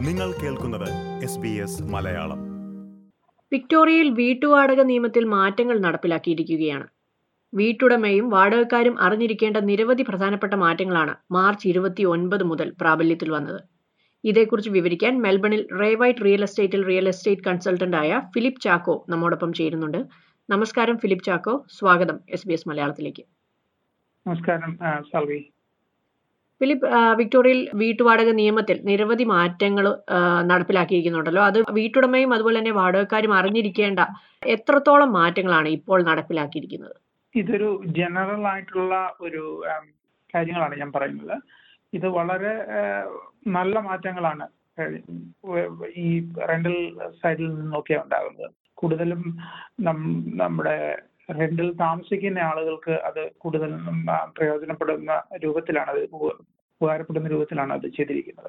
നിങ്ങൾ കേൾക്കുന്നത് S B S Malayalam വിക്ടോറിയയിൽ വീട്ടുവാടക നിയമത്തിൽ മാറ്റങ്ങൾ നടപ്പിലാക്കിയിരിക്കുകയാണ് വീട്ടുടമയും വാടകക്കാരും അറിഞ്ഞിരിക്കേണ്ട നിരവധി പ്രധാനപ്പെട്ട മാറ്റങ്ങളാണ് മാർച്ച് ഇരുപത്തി ഒൻപത് മുതൽ പ്രാബല്യത്തിൽ വന്നത് ഇതേക്കുറിച്ച് വിവരിക്കാൻ മെൽബണിൽ റേവൈറ്റ് റിയൽ എസ്റ്റേറ്റിൽ റിയൽ എസ്റ്റേറ്റ് കൺസൾട്ടന്റായ ഫിലിപ്പ് ചാക്കോ നമ്മോടൊപ്പം ചേരുന്നുണ്ട് നമസ്കാരം ഫിലിപ്പ് ചാക്കോ സ്വാഗതം എസ് ബി എസ് മലയാളത്തിലേക്ക് നമസ്കാരം ആ, സാൽവി ഫിലിപ്പ് ആ, വിക്ടോറിയയിൽ വീട്ടുവാടക നിയമത്തിൽ നിരവധി മാറ്റങ്ങൾ നടപ്പിലാക്കിയിരിക്കുന്നുണ്ടല്ലോ അത് വീട്ടുടമയും അതുപോലെ തന്നെ വാടകക്കാരും അറിഞ്ഞിരിക്കേണ്ട എത്രത്തോളം മാറ്റങ്ങളാണ് ഇപ്പോൾ നടപ്പിലാക്കിയിരിക്കുന്നത് ഇതൊരു ജനറൽ ആയിട്ടുള്ള ഒരു ആം, കാര്യങ്ങളാണ് ഞാൻ പറയുന്നത് ഇത് വളരെ ആ, നല്ല മാറ്റങ്ങളാണ് ഏഹ്, ഈ റെന്റൽ സൈഡിൽ നിന്നൊക്കെ ഉണ്ടാകുന്നത് കൂടുതലും നം- നമ്മുടെ റെന്റിൽ താമസിക്കുന്ന ആളുകൾക്ക് അത് കൂടുതൽ ആ, പ്രയോജനപ്പെടുന്ന രൂപത്തിലാണ് അത് ഉപ- ഉപകാരപ്പെടുന്ന രൂപത്തിലാണ് അത് ചെയ്തിരിക്കുന്നത്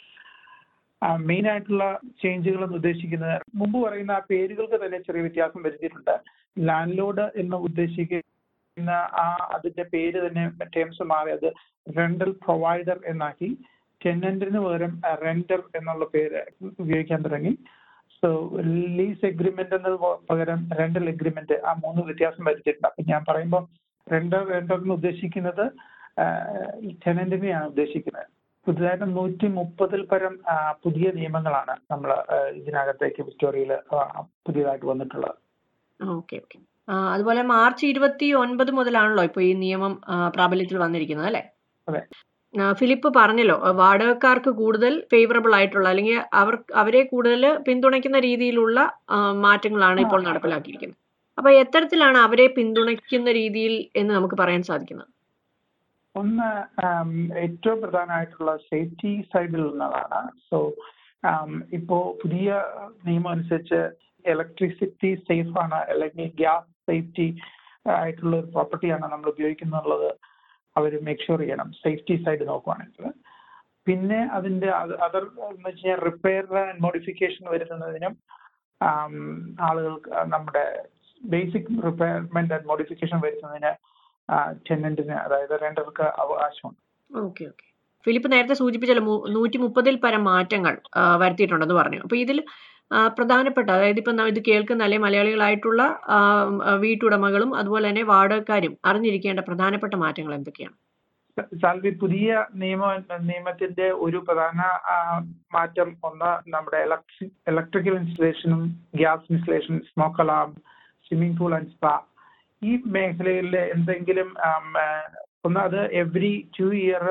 മെയിൻ ആയിട്ടുള്ള ചേഞ്ചുകൾ എന്ന് ഉദ്ദേശിക്കുന്നത് മുമ്പ് പറയുന്ന ആ പേരുകൾക്ക് തന്നെ ചെറിയ വ്യത്യാസം വരുത്തിയിട്ടുണ്ട് ലാൻഡ് ലോഡ് എന്ന് ഉദ്ദേശിക്കുന്ന ആ അതിന്റെ പേര് തന്നെ ടേംസ് മാറി അത് റെന്റൽ പ്രൊവൈഡർ എന്നാക്കി ടെനന്റിന് പകരം റെന്റർ എന്നുള്ള പേര് ഉപയോഗിക്കാൻ തുടങ്ങി സോ ലീസ് എഗ്രിമെന്റ് എന്നത് പകരം റെന്റൽ എഗ്രിമെന്റ് ആ മൂന്ന് വ്യത്യാസം വരുത്തിയിട്ടുണ്ട് അപ്പൊ ഞാൻ പറയുമ്പോൾ റെന്റർ റെന്റർ എന്ന് ഉദ്ദേശിക്കുന്നത് ടെനന്റിനെയാണ് ഉദ്ദേശിക്കുന്നത് പുതുതായിട്ട് നൂറ്റി മുപ്പതിൽ പരം ആ, പുതിയ നിയമങ്ങളാണ് നമ്മൾ ഇതിനകത്തേക്ക് വിക്ടോറിയയിൽ പുതിയതായിട്ട് വന്നിട്ടുള്ളത് ഓക്കെ ഓക്കെ അതുപോലെ മാർച്ച് ഇരുപത്തി ഒൻപത് മുതലാണല്ലോ ഇപ്പോൾ ഈ നിയമം ആ, പ്രാബല്യത്തിൽ വന്നിരിക്കുന്നത് അല്ലേ അതെ. ആ, ഫിലിപ്പ് പറഞ്ഞല്ലോ ആ, വാടകക്കാർക്ക് കൂടുതൽ ഫേവറബിൾ ആയിട്ടുള്ള അല്ലെങ്കിൽ അവർ അവരെ കൂടുതൽ പിന്തുണയ്ക്കുന്ന രീതിയിലുള്ള ആ, മാറ്റങ്ങളാണ് ഇപ്പോൾ ആ. നടപ്പിലാക്കിയിരിക്കുന്നത് അപ്പൊ എത്തരത്തിലാണ് അവരെ പിന്തുണയ്ക്കുന്ന രീതിയിൽ എന്ന് നമുക്ക് പറയാൻ സാധിക്കുന്നത് ഒന്ന് ആം, ഏറ്റവും പ്രധാനമായിട്ടുള്ള സേഫ്റ്റി സൈഡിൽ നിന്നതാണ് സോ ഇപ്പോ പുതിയ നിയമം അനുസരിച്ച് ഇലക്ട്രിസിറ്റി സേഫ് ആണ് അല്ലെങ്കിൽ ഗ്യാസ് സേഫ്റ്റി ആയിട്ടുള്ള ഒരു പ്രോപ്പർട്ടിയാണ് നമ്മൾ ഉപയോഗിക്കുന്നുള്ളത് അവർ മേക്ക് ഷുവർ ചെയ്യണം സേഫ്റ്റി സൈഡ് നോക്കുവാണെങ്കിൽ പിന്നെ അതിന്റെ അതർ എന്ന് വെച്ച് കഴിഞ്ഞാൽ റിപ്പയർ ആൻഡ് മോഡിഫിക്കേഷൻ വരുത്തുന്നതിനും ആം, ആളുകൾക്ക് നമ്മുടെ ബേസിക് റിപ്പയർമെന്റ് ആൻഡ് മോഡിഫിക്കേഷൻ വരുത്തുന്നതിന് ടെനന്റിന് അതായത് റെന്റർക്ക് അവകാശമുണ്ട് ഓക്കെ ഓക്കെ ഫിലിപ്പ് നേരത്തെ സൂചിപ്പിച്ചല്ലോ മു- നൂറ്റി മുപ്പതിൽ പരം മാറ്റങ്ങൾ ആ, വരുത്തിയിട്ടുണ്ടെന്ന് പറഞ്ഞു അപ്പൊ ഇതിൽ ആ, പ്രധാനപ്പെട്ട അതായത് ഇപ്പൊ ന- ഇത് കേൾക്കുന്ന അല്ലെ മലയാളികളായിട്ടുള്ള ആ, ആ, വീട്ടുടമകളും അതുപോലെ തന്നെ വാടകക്കാരും അറിഞ്ഞിരിക്കേണ്ട പ്രധാനപ്പെട്ട മാറ്റങ്ങൾ എന്തൊക്കെയാണ് സാൽവി പുതിയ നിയമ നിയമത്തിന്റെ ഒരു പ്രധാന ആ, മാറ്റം ഒന്ന് നമ്മുടെ ഇലക്ട്രിക് ഇലക്ട്രിക്കൽ ഇൻസ്റ്റലേഷനും gas installation smoke alarm swimming pool and spa ഈ മേഖലയിൽ എന്തെങ്കിലും ആം, ആ, ഒന്ന് അത് എവറി ടു ഇയർ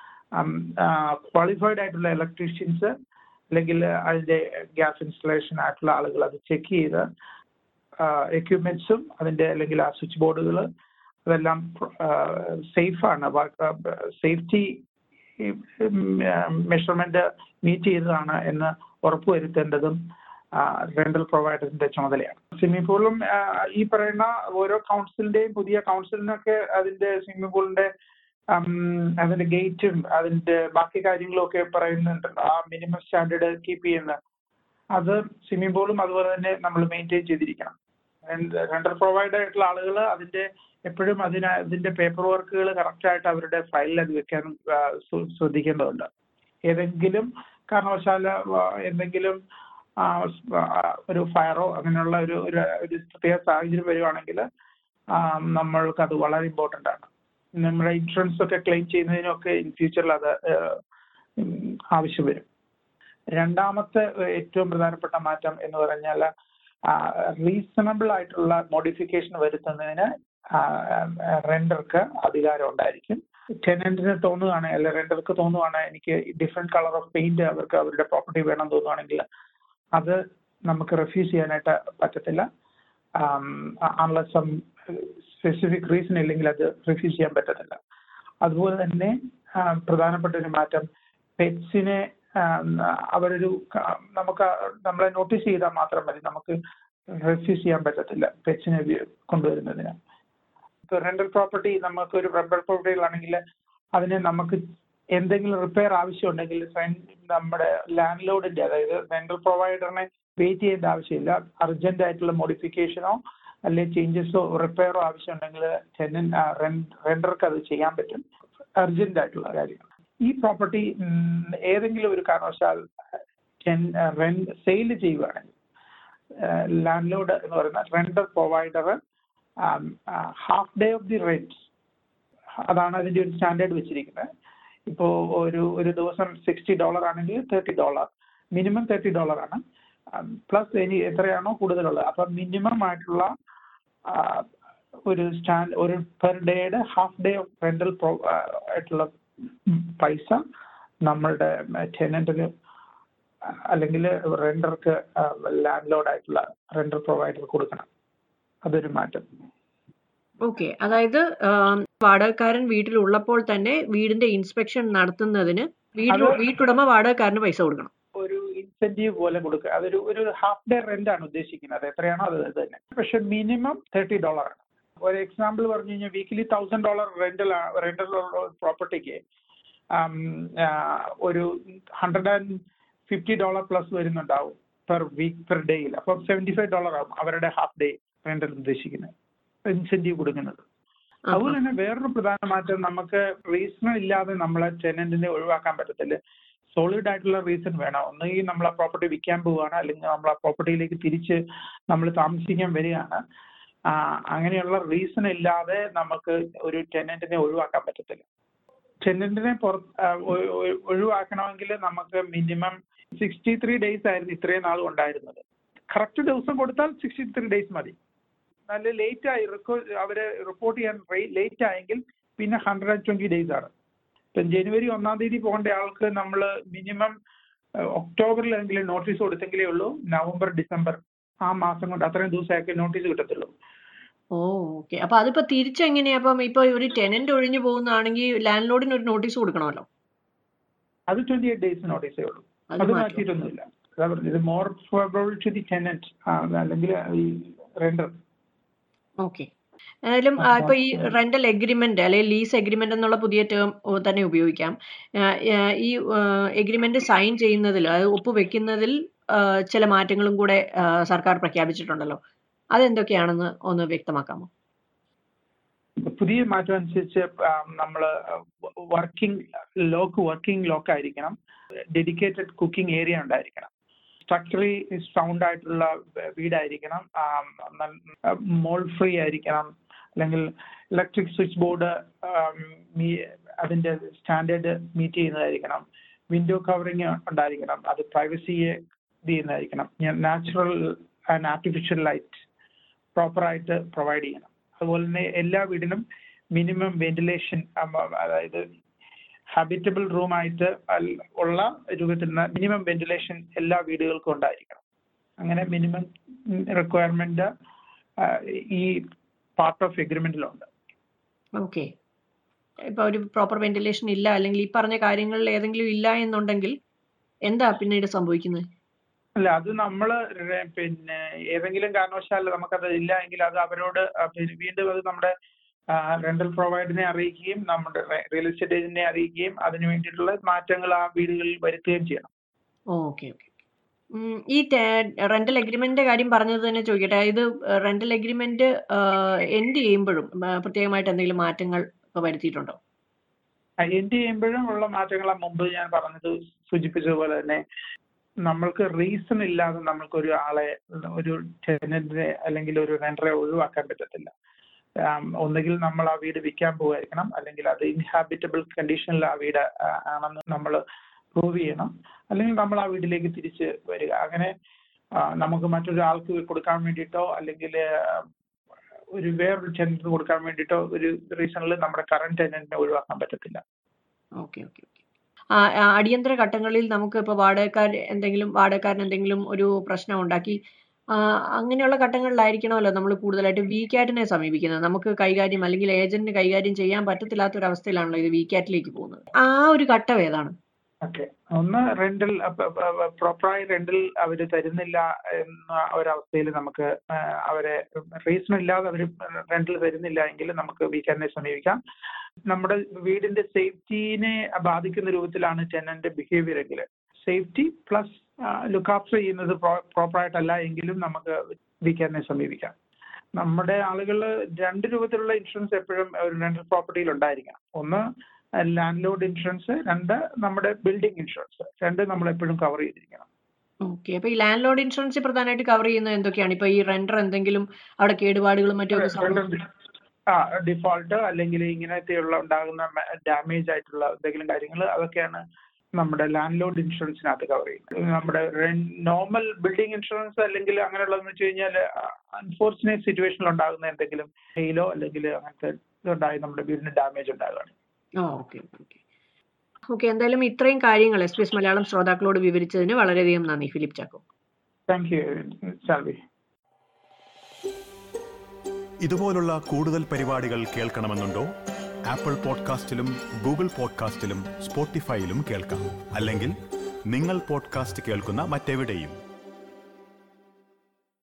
ക്വാളിഫൈഡ് ആയിട്ടുള്ള ഇലക്ട്രീഷ്യൻസ് അല്ലെങ്കിൽ അതിന്റെ ഗ്യാസ് ഇൻസ്റ്റലേഷൻ ആയിട്ടുള്ള ആളുകൾ അത് ചെക്ക് ചെയ്ത് എക്യുപ്മെന്റ്സും അതിന്റെ അല്ലെങ്കിൽ ആ സ്വിച്ച് ബോർഡുകൾ അതെല്ലാം സേഫ് ആണ് സേഫ്റ്റി മെഷർമെന്റ് മീറ്റ് ചെയ്തതാണ് എന്ന് ഉറപ്പുവരുത്തേണ്ടതും റെന്റൽ പ്രൊവൈഡറിന്റെ ചുമതലയാണ് സ്വിമ്മിംഗ് പൂളും ഈ പറയുന്ന ഓരോ കൗൺസിലിന്റെയും പുതിയ കൗൺസിലിനൊക്കെ അതിന്റെ സ്വിമ്മിംഗ് പൂളിന്റെ അതിന്റെ ഗേറ്റും അതിന്റെ ബാക്കി കാര്യങ്ങളും ഒക്കെ പറയുന്നുണ്ട് ആ മിനിമം സ്റ്റാൻഡേർഡ് കീപ്പ് ചെയ്യുന്ന അത് സ്വിമ്മിംഗ് പൂളും അതുപോലെ തന്നെ നമ്മൾ മെയിൻറ്റെയിൻ ചെയ്തിരിക്കണം റെന്റൽ പ്രൊവൈഡ് ആയിട്ടുള്ള ആളുകൾ അതിന്റെ എപ്പോഴും അതിന് അതിന്റെ പേപ്പർ വർക്കുകൾ കറക്റ്റ് ആയിട്ട് അവരുടെ ഫയലിൽ അത് വെക്കാൻ ആ, സു- ശ്രദ്ധിക്കേണ്ടതുണ്ട് ഏതെങ്കിലും കാരണവശാല ആ, എന്തെങ്കിലും ആ, സ്- ആ, ഒരു ഫയറോ അങ്ങനെയുള്ള ഒരു ഒരു ഒരു പ്രത്യേക സാഹചര്യം വരുവാണെങ്കിൽ നമ്മൾക്ക് അത് വളരെ ഇമ്പോർട്ടൻ്റ് ആണ് നമ്മുടെ ഇൻഷുറൻസ് ഒക്കെ ക്ലെയിം ചെയ്യുന്നതിനൊക്കെ ഇൻ ഫ്യൂച്ചറിൽ അത് ആ, ഉം, ആവശ്യം വരും രണ്ടാമത്തെ ഏറ്റവും പ്രധാനപ്പെട്ട മാറ്റം എന്ന് പറഞ്ഞാൽ റീസണബിൾ ആയിട്ടുള്ള മോഡിഫിക്കേഷൻ വരുത്തുന്നതിന് റെൻഡർക്ക് അധികാരം ഉണ്ടായിരിക്കും ടെനന്റിന് തോന്നുകയാണ് അല്ലെ റെൻഡർക്ക് തോന്നുകയാണ് എനിക്ക് ഡിഫറെന്റ് കളർ ഓഫ് പെയിന്റ് അവർക്ക് അവരുടെ പ്രോപ്പർട്ടി വേണം തോന്നുകയാണെങ്കിൽ അത് നമുക്ക് റെഫ്യൂസ് ചെയ്യാനായിട്ട് പറ്റത്തില്ല അൺലസ് സം സ്പെസിഫിക് റീസൺ ഇല്ലെങ്കിൽ അത് റിഫ്യൂസ് ചെയ്യാൻ പറ്റത്തില്ല അതുപോലെ തന്നെ ആ, പ്രധാനപ്പെട്ട ഒരു മാറ്റം പെറ്റ്സിനെ അവരൊരു ക- നമുക്ക് നമ്മളെ നോട്ടീസ് ചെയ്താൽ മാത്രം മതി നമുക്ക് റെഫ്യൂസ് ചെയ്യാൻ പറ്റത്തില്ല പെറ്റ്സിനെ കൊണ്ടുവരുന്നതിന് ഇപ്പോൾ റെന്റൽ പ്രോപ്പർട്ടി നമുക്ക് ഒരു റെന്റൽ പ്രോപ്പർട്ടികളാണെങ്കിൽ അതിന് നമുക്ക് എന്തെങ്കിലും റിപ്പയർ ആവശ്യമുണ്ടെങ്കിൽ rent- നമ്മുടെ ലാൻഡ് ലോഡിന്റെ അതായത് റെന്റൽ പ്രൊവൈഡറിനെ വെയിറ്റ് ചെയ്യേണ്ട ആവശ്യമില്ല അർജന്റ് ആയിട്ടുള്ള മോഡിഫിക്കേഷനോ അല്ലെങ്കിൽ ചേഞ്ചസോ റിപ്പയറോ ആവശ്യമുണ്ടെങ്കിൽ ടെനൻ റെൻഡർക്ക് അത് ചെയ്യാൻ പറ്റും അർജന്റ് ആയിട്ടുള്ള കാര്യങ്ങൾ ഈ പ്രോപ്പർട്ടി ഏതെങ്കിലും ഒരു കാരണവശാൽ റെന്റ് സെയിൽ ചെയ്യുകയാണെങ്കിൽ ലാൻഡ് ലോഡ് എന്ന് പറയുന്ന renter provider half day of the rent അതാണ് അതിന്റെ ഒരു സ്റ്റാൻഡേർഡ് വെച്ചിരിക്കുന്നത് ഇപ്പോൾ ഒരു ഒരു ദിവസം സിക്സ്റ്റി ഡോളർ ആണെങ്കിൽ thirty dollar minimum thirty dollar ആണ് പ്ലസ് ഇനി എത്രയാണോ കൂടുതലുള്ളത് അപ്പം മിനിമം ആയിട്ടുള്ള ആ, ഒരു സ്റ്റാൻഡ് ഒരു പെർ ഡേയുടെ ഹാഫ് ഡേ ഓഫ് റെന്റൽ ആയിട്ടുള്ള പൈസ നമ്മളുടെ ടെനന്റിന് അല്ലെങ്കിൽ റെന്റർക്ക് ലാൻഡ് ലോഡ് ആയിട്ടുള്ള റെന്റൽ പ്രൊവൈഡർ കൊടുക്കണം അതൊരു മാറ്റം ഓക്കെ അതായത് ആം, വാടകക്കാരൻ വീട്ടിലുള്ളപ്പോൾ തന്നെ വീടിന്റെ ഇൻസ്പെക്ഷൻ നടത്തുന്നതിന് വീട്ടിൽ അത് വീട്ടുടമ വാടകക്കാരന് പൈസ കൊടുക്കണം ഒരു ഇൻസെന്റീവ് പോലെ കൊടുക്കുക അതൊരു ഒരു ഹാഫ് ഡേ റെന്റ് ആണ് ഉദ്ദേശിക്കുന്നത് എത്രയാണോ അത് അത് തന്നെ പക്ഷെ മിനിമം തേർട്ടി ഡോളർ ആണ് ഒരു എക്സാമ്പിൾ പറഞ്ഞു കഴിഞ്ഞാൽ weekly thousand dollar rental rental പ്രോപ്പർട്ടിക്ക് ഒരു hundred and fifty dollar plus വരുന്നുണ്ടാവും പെർ വീക്ക് പെർ ഡേയിൽ അപ്പം സെവൻറ്റി ഫൈവ് ഡോളർ ആവും അവരുടെ ഹാഫ് ഡേ റെന്റൽ ഉദ്ദേശിക്കുന്നത് ഇൻസെന്റീവ് കൊടുക്കുന്നത് അതുപോലെ തന്നെ വേറൊരു പ്രധാന മാറ്റം നമുക്ക് റീസൺ ഇല്ലാതെ നമ്മളെ ടെനന്റിനെ ഒഴിവാക്കാൻ പറ്റത്തില്ല സോളിഡ് ആയിട്ടുള്ള റീസൺ വേണം ഒന്നുകിൽ നമ്മൾ ആ പ്രോപ്പർട്ടി വിൽക്കാൻ പോവുകയാണ് അല്ലെങ്കിൽ നമ്മൾ ആ പ്രോപ്പർട്ടിയിലേക്ക് തിരിച്ച് നമ്മൾ താമസിക്കാൻ വരികയാണ് ആ, അങ്ങനെയുള്ള റീസൺ ഇല്ലാതെ നമുക്ക് ഒരു ടെനന്റിനെ ഒഴിവാക്കാൻ പറ്റത്തില്ല ടെനന്റിനെ പുറത്ത് ആ, ഒ- ഒ- ഒഴിവാക്കണമെങ്കിൽ നമുക്ക് മിനിമം സിക്സ്റ്റി ത്രീ ഡേയ്സ് ആയിരുന്നു ഇത്രയും നാൾ ഉണ്ടായിരുന്നത് കറക്റ്റ് ദിവസം കൊടുത്താൽ സിക്സ്റ്റി ത്രീ ഡേയ്സ് മതി നല്ല ലേറ്റ് ആയി അവര് റിപ്പോർട്ട് ചെയ്യാൻ ലേറ്റ് ആയെങ്കിൽ പിന്നെ ഹൺഡ്രഡ് ആൻഡ് ട്വന്റി ഡേയ്സ് ആണ് ഇപ്പം ജനുവരി ഒന്നാം തീയതി പോകേണ്ട ആൾക്ക് നമ്മൾ മിനിമം ഒക്ടോബറിലെങ്കിലും നോട്ടീസ് കൊടുത്തെങ്കിലേ ഉള്ളൂ നവംബർ ഡിസംബർ ആ മാസം കൊണ്ട് അത്രയും ദിവസമൊക്കെ നോട്ടീസ് കിട്ടത്തുള്ളൂ ഓ ഓക്കെ അപ്പൊ അതിപ്പോ തിരിച്ചെങ്ങനെയാ അപ്പം ഇപ്പൊ ഒരു ടെനന്റ് ഒഴിഞ്ഞു പോകുന്നതാണെങ്കിൽ ലാൻഡ് ലോഡിന് ഒരു നോട്ടീസ് കൊടുക്കണമല്ലോ അത് ട്വന്റി എയ്റ്റ് ഡേയ്സ് നോട്ടീസേ ഉള്ളൂ അത് അത് മാറ്റി മാറ്റിയിട്ടൊന്നുമില്ല അതാ പറഞ്ഞത് more favourable to the tenant അല്ലെങ്കിൽ ഈ റെന്റർ ഓക്കെ ഏതായാലും ആ, ഇപ്പൊ ഈ റെന്റൽ എഗ്രിമെന്റ് അല്ലെങ്കിൽ ലീസ് എഗ്രിമെന്റ് എന്നുള്ള പുതിയ ടേം തന്നെ ഉപയോഗിക്കാം ആ, ആ, ഈ എഗ്രിമെന്റ് സൈൻ ചെയ്യുന്നതിൽ അത് ഒപ്പുവെക്കുന്നതിൽ ആ, ചില മാറ്റങ്ങളും കൂടെ ആ, സർക്കാർ പ്രഖ്യാപിച്ചിട്ടുണ്ടല്ലോ അതെന്തൊക്കെയാണെന്ന് ഒന്ന് വ്യക്തമാക്കാമോ പുതിയ മാറ്റം അനുസരിച്ച് നമ്മൾ വർക്കിംഗ് ലോക്ക് വർക്കിംഗ് ലോക്ക് ആയിരിക്കണം ഡെഡിക്കേറ്റഡ് കുക്കിംഗ് ഏരിയ ഉണ്ടായിരിക്കണം സ്ട്രക്ചറലി സൗണ്ട് ആയിട്ടുള്ള വീടായിരിക്കണം മോൾ ഫ്രീ ആയിരിക്കണം അല്ലെങ്കിൽ ഇലക്ട്രിക് സ്വിച്ച് ബോർഡ് അതിന്റെ സ്റ്റാൻഡേർഡ് മീറ്റ് ചെയ്യുന്നതായിരിക്കണം വിൻഡോ കവറിങ് ഉണ്ടായിരിക്കണം അത് പ്രൈവസിയെ ഇത് ചെയ്യുന്നതായിരിക്കണം നാച്ചുറൽ ആൻഡ് ആർട്ടിഫിഷ്യൽ ലൈറ്റ് പ്രോപ്പറായിട്ട് പ്രൊവൈഡ് ചെയ്യണം അതുപോലെ തന്നെ എല്ലാ വീടിനും മിനിമം വെന്റിലേഷൻ അതായത് ഹാബിറ്റബിൾ റൂമായിട്ട് ഉള്ള രൂപത്തിലുള്ള മിനിമം വെന്റിലേഷൻ എല്ലാ വീടുകൾക്കും ഉണ്ടായിരിക്കണം അങ്ങനെ മിനിമം റിക്വയർമെന്റ് ഈ പാർട്ട് ഓഫ് എഗ്രിമെന്റിലുണ്ട് ഓക്കെ ഇപ്പൊ ഒരു പ്രോപ്പർ വെന്റിലേഷൻ ഇല്ല അല്ലെങ്കിൽ ഈ പറഞ്ഞ കാര്യങ്ങളിൽ ഏതെങ്കിലും ഇല്ല എന്നുണ്ടെങ്കിൽ എന്താ പിന്നീട് സംഭവിക്കുന്നത് അല്ല അത് നമ്മൾ പിന്നെ ഏതെങ്കിലും കാരണവശാൽ നമുക്കത് ഇല്ല എങ്കിൽ അത് അവരോട് പിന്നെ വീണ്ടും അത് നമ്മുടെ റെന്റൽ പ്രൊവൈഡറിനെ അറിയിക്കുകയും നമ്മുടെ റിയൽ എസ്റ്റേറ്റ് ഏജന്റിനെ അറിയിക്കുകയും അതിന് വേണ്ടിയിട്ടുള്ള മാറ്റങ്ങൾ ആ വീടുകളിൽ വരുത്തുകയും ചെയ്യണം ഓക്കെ ഓക്കെ ഈ റെന്റൽ എഗ്രിമെന്റിന്റെ കാര്യം പറഞ്ഞത് തന്നെ ചോദിക്കട്ടെ ഇത് റെന്റൽ എഗ്രിമെന്റ് എൻഡ് ചെയ്യുമ്പോഴും ആ, പ്രത്യേകമായിട്ട് എന്തെങ്കിലും മാറ്റങ്ങൾ ഇപ്പൊ വരുത്തിയിട്ടുണ്ടോ എൻഡ് ചെയ്യുമ്പോഴും ഉള്ള മാറ്റങ്ങൾ മുമ്പ് ഞാൻ പറഞ്ഞത് സൂചിപ്പിച്ചതുപോലെ തന്നെ നമ്മൾക്ക് റീസൺ ഇല്ലാതെ നമ്മൾക്ക് ഒരു ആളെ ഒരു ടെനന്റിനെ അല്ലെങ്കിൽ ഒരു റെന്ററെ ഒഴിവാക്കാൻ പറ്റത്തില്ല ആം, ഒന്നുകിൽ നമ്മൾ ആ വീട് വിൽക്കാൻ പോവായിരിക്കണം അല്ലെങ്കിൽ അത് ഇൻഹാബിറ്റബിൾ കണ്ടീഷനിൽ ആ വീട് ആ, ആണെന്ന് നമ്മൾ പ്രൂവ് ചെയ്യണം അല്ലെങ്കിൽ നമ്മൾ ആ വീട്ടിലേക്ക് തിരിച്ച് വരിക അങ്ങനെ ആ, നമുക്ക് മറ്റൊരു ആൾക്ക് കൊടുക്കാൻ വേണ്ടിയിട്ടോ അല്ലെങ്കിൽ ഒരു വേറൊരു ടെനന്റിന് കൊടുക്കാൻ വേണ്ടിയിട്ടോ ഒരു റീസണിൽ നമ്മുടെ കറണ്ട് ടെനന്റിനെ ഒഴിവാക്കാൻ പറ്റത്തില്ല ഓക്കെ ഓക്കെ ഓക്കെ ആ, ആ, അടിയന്തര ഘട്ടങ്ങളിൽ നമുക്ക് ഇപ്പോൾ വാടകക്കാർ എന്തെങ്കിലും വാടകക്കാരൻ എന്തെങ്കിലും ഒരു പ്രശ്നം ഉണ്ടാക്കി ആ, അങ്ങനെയുള്ള ഘട്ടങ്ങളിലായിരിക്കണമല്ലോ നമ്മൾ കൂടുതലായിട്ട് വി ക്യാറ്റിനെ സമീപിക്കുന്നത് നമുക്ക് കൈകാര്യം അല്ലെങ്കിൽ ഏജന്റിന് കൈകാര്യം ചെയ്യാൻ പറ്റത്തില്ലാത്ത ഒരു അവസ്ഥയിലാണല്ലോ ഇത് വി ക്യാറ്റിലേക്ക് പോകുന്നത് ആ ഒരു ഘട്ടം ഏതാണ് ഓക്കെ ഒന്ന് റെന്റൽ പ്രോപ്പറായി റെന്റൽ അവർ തരുന്നില്ല എന്ന ഒരവസ്ഥയിൽ നമുക്ക് ആ, അവരെ റീസൺ ഇല്ലാതെ അവർ റെന്റൽ തരുന്നില്ല എങ്കിൽ നമുക്ക് വീക്കെൻഡിനെ സമീപിക്കാം നമ്മുടെ വീടിന്റെ സേഫ്റ്റീനെ ബാധിക്കുന്ന രൂപത്തിലാണ് ടെനന്റ് ബിഹേവിയർ എങ്കിൽ സേഫ്റ്റി പ്ലസ് ലുക്ക് ആഫ്റ്റർ ചെയ്യുന്നത് പ്രോപ്പറായിട്ടല്ല എങ്കിലും നമുക്ക് വീക്കെൻഡിനെ സമീപിക്കാം നമ്മുടെ ആളുകൾ രണ്ട് രൂപത്തിലുള്ള ഇൻഷുറൻസ് എപ്പോഴും ഒരു റെന്റൽ പ്രോപ്പർട്ടിയിൽ ഉണ്ടായിരിക്കണം ഒന്ന് ലാൻഡ് ലോഡ് ഇൻഷുറൻസ് രണ്ട് നമ്മുടെ ബിൽഡിംഗ് ഇൻഷുറൻസ് രണ്ട് നമ്മൾ എപ്പോഴും കവർ ചെയ്തിരിക്കണം ഓക്കെ അപ്പൊ ഈ ലാൻഡ് ലോഡ് ഇൻഷുറൻസ് പ്രധാനമായിട്ട് കവർ ചെയ്യുന്നത് എന്തൊക്കെയാണ് ഇപ്പൊ ഈ റെന്റർ എന്തെങ്കിലും അവിടെ കേടുപാടുകളും മറ്റൊക്കെ സംഭവിക്കും ആ ഡിഫോൾട്ട് അല്ലെങ്കിൽ ഇങ്ങനത്തെയുള്ള ഉണ്ടാകുന്ന ഡാമേജ് ആയിട്ടുള്ള എന്തെങ്കിലും കാര്യങ്ങൾ അതൊക്കെയാണ് നമ്മുടെ ലാൻഡ് ലോഡ് ഇൻഷുറൻസിനകത്ത് കവർ ചെയ്യുന്നത് നമ്മുടെ നോർമൽ ബിൽഡിംഗ് ഇൻഷുറൻസ് അല്ലെങ്കിൽ അങ്ങനെയുള്ളതെന്ന് വെച്ച് കഴിഞ്ഞാൽ അൺഫോർച്ചുനേറ്റ് സിറ്റുവേഷനിൽ ഉണ്ടാകുന്ന എന്തെങ്കിലും ഹെയിലോ അല്ലെങ്കിൽ അങ്ങനത്തെ ഇതുണ്ടായി നമ്മുടെ വീടിന് ഡാമേജ് ഉണ്ടാകുകയാണ് ഓക്കെ ഓക്കെ ഓക്കെ എന്തായാലും ഇത്രയും കാര്യങ്ങൾ എസ് പി എസ് മലയാളം ശ്രോതാക്കളോട് വിവരിച്ചതിന് വളരെയധികം നന്ദി ഫിലിപ്പ് ചാക്കോ താങ്ക് യു സാൽവി ഇതുപോലുള്ള കൂടുതൽ പരിപാടികൾ കേൾക്കണമെന്നുണ്ടോ ആപ്പിൾ പോഡ്കാസ്റ്റിലും ഗൂഗിൾ പോഡ്കാസ്റ്റിലും സ്പോട്ടിഫൈയിലും കേൾക്കാം അല്ലെങ്കിൽ നിങ്ങൾ പോഡ്കാസ്റ്റ് കേൾക്കുന്ന മറ്റെവിടെയും